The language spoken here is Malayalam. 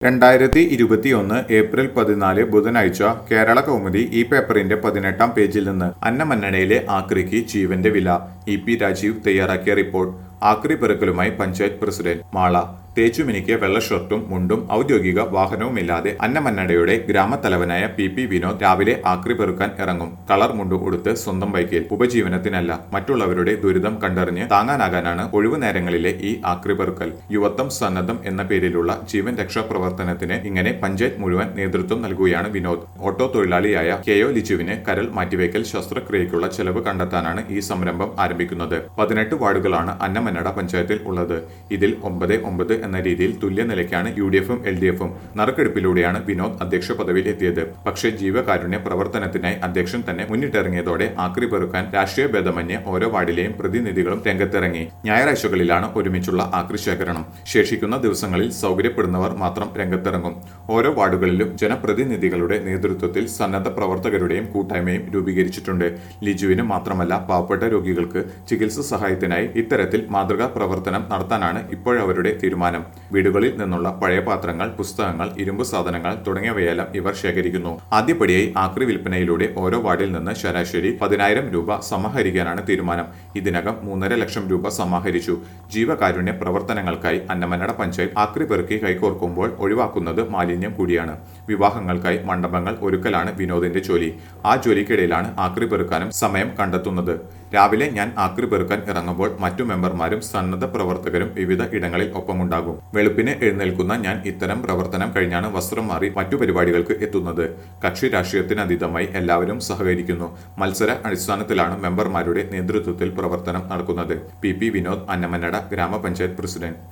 രണ്ടായിരത്തി ഇരുപത്തിയൊന്ന് ഏപ്രിൽ പതിനാല് ബുധനാഴ്ച കേരള കൗമുദി ഈ പേപ്പറിന്റെ പതിനെട്ടാം പേജിൽ നിന്ന് അന്നമന്നണയിലെ ആക്രിക്ക് ജീവന്റെ വില ഇ പി രാജീവ് തയ്യാറാക്കിയ റിപ്പോർട്ട് ആക്രി പെറുക്കലുമായി പഞ്ചായത്ത് പ്രസിഡന്റ് മാള തേച്ചുമിനിക്ക് വെള്ള ഷർട്ടും മുണ്ടും ഔദ്യോഗിക വാഹനവുമില്ലാതെ അന്നമന്നടയുടെ ഗ്രാമത്തലവനായ പി പി വിനോദ് രാവിലെ ആക്രി പെറുക്കാൻ ഇറങ്ങും കളർ മുണ്ടു ഉടുത്ത് സ്വന്തം ബൈക്കിൽ ഉപജീവനത്തിനല്ല മറ്റുള്ളവരുടെ ദുരിതം കണ്ടറിഞ്ഞ് താങ്ങാനാകാനാണ് ഒഴിവു നേരങ്ങളിലെ ഈ ആക്രി പെറുക്കൽ യുവത്വം സന്നദ്ധം എന്ന പേരിലുള്ള ജീവൻ രക്ഷാ പ്രവർത്തനത്തിന് ഇങ്ങനെ പഞ്ചായത്ത് മുഴുവൻ നേതൃത്വം നൽകുകയാണ് വിനോദ് ഓട്ടോ തൊഴിലാളിയായ കെ ഒ ലിജുവിന് കരൾ മാറ്റിവെക്കൽ ശസ്ത്രക്രിയയ്ക്കുള്ള ചെലവ് കണ്ടെത്താനാണ് ഈ സംരംഭം ആരംഭിക്കുന്നത് പതിനെട്ട് വാർഡുകളാണ് അന്നമന്നട പഞ്ചായത്തിൽ ഉള്ളത് ഇതിൽ ഒമ്പത് ഒമ്പത് എന്ന രീതിയിൽ തുല്യ നിലയ്ക്കാണ് യു ഡി എഫും എൽ ഡി എഫും നറുക്കെടുപ്പിലൂടെയാണ് വിനോദ് അധ്യക്ഷ പദവിയിൽ എത്തിയത് പക്ഷേ ജീവകാരുണ്യ പ്രവർത്തനത്തിനായി അധ്യക്ഷൻ തന്നെ മുന്നിട്ടിറങ്ങിയതോടെ ആക്രി പെറുക്കാൻ രാഷ്ട്രീയ ഭേദമന്യേ ഓരോ വാർഡിലെയും പ്രതിനിധികളും രംഗത്തിറങ്ങി ഞായറാഴ്ചകളിലാണ് ഒരുമിച്ചുള്ള ആക്രി ശേഖരണം ശേഷിക്കുന്ന ദിവസങ്ങളിൽ സൗകര്യപ്പെടുന്നവർ മാത്രം രംഗത്തിറങ്ങും ഓരോ വാർഡുകളിലും ജനപ്രതിനിധികളുടെ നേതൃത്വത്തിൽ സന്നദ്ധ പ്രവർത്തകരുടെയും കൂട്ടായ്മയും രൂപീകരിച്ചിട്ടുണ്ട് ലിജുവിന് മാത്രമല്ല പാവപ്പെട്ട രോഗികൾക്ക് ചികിത്സ സഹായത്തിനായി ഇത്തരത്തിൽ മാതൃകാ പ്രവർത്തനം നടത്താനാണ് ഇപ്പോഴവരുടെ തീരുമാനം വീടുകളിൽ നിന്നുള്ള പഴയ പാത്രങ്ങൾ പുസ്തകങ്ങൾ ഇരുമ്പ് സാധനങ്ങൾ തുടങ്ങിയവയെല്ലാം ഇവർ ശേഖരിക്കുന്നു ആദ്യപടിയായി ആക്രി വിൽപ്പനയിലൂടെ ഓരോ വാർഡിൽ നിന്ന് ശരാശരി പതിനായിരം രൂപ സമാഹരിക്കാനാണ് തീരുമാനം ഇതിനകം മൂന്നര ലക്ഷം രൂപ സമാഹരിച്ചു ജീവകാരുണ്യ പ്രവർത്തനങ്ങൾക്കായി അന്നമന്നട പഞ്ചായത്ത് ആക്രി പെറുക്കി കൈകോർക്കുമ്പോൾ ഒഴിവാക്കുന്നത് മാലിന്യം കൂടിയാണ് വിവാഹങ്ങൾക്കായി മണ്ഡപങ്ങൾ ഒരുക്കലാണ് വിനോദിന്റെ ജോലി ആ ജോലിക്കിടയിലാണ് ആക്രി പെറുക്കാനും സമയം കണ്ടെത്തുന്നത് രാവിലെ ഞാൻ ആക്രി പെറുക്കാൻ ഇറങ്ങുമ്പോൾ മറ്റു മെമ്പർമാരും സന്നദ്ധ പ്രവർത്തകരും വിവിധ ഇടങ്ങളിൽ ഒപ്പമുണ്ടാകും വെളുപ്പിന് എഴുന്നേൽക്കുന്ന ഞാൻ ഇത്തരം പ്രവർത്തനം കഴിഞ്ഞാണ് വസ്ത്രം മാറി മറ്റു പരിപാടികൾക്ക് എത്തുന്നത് കക്ഷി രാഷ്ട്രീയത്തിനതീതമായി എല്ലാവരും സഹകരിക്കുന്നു മത്സര അടിസ്ഥാനത്തിലാണ് മെമ്പർമാരുടെ നേതൃത്വത്തിൽ പ്രവർത്തനം നടക്കുന്നത് പി പി വിനോദ് അന്നമന്നട ഗ്രാമപഞ്ചായത്ത് പ്രസിഡന്റ്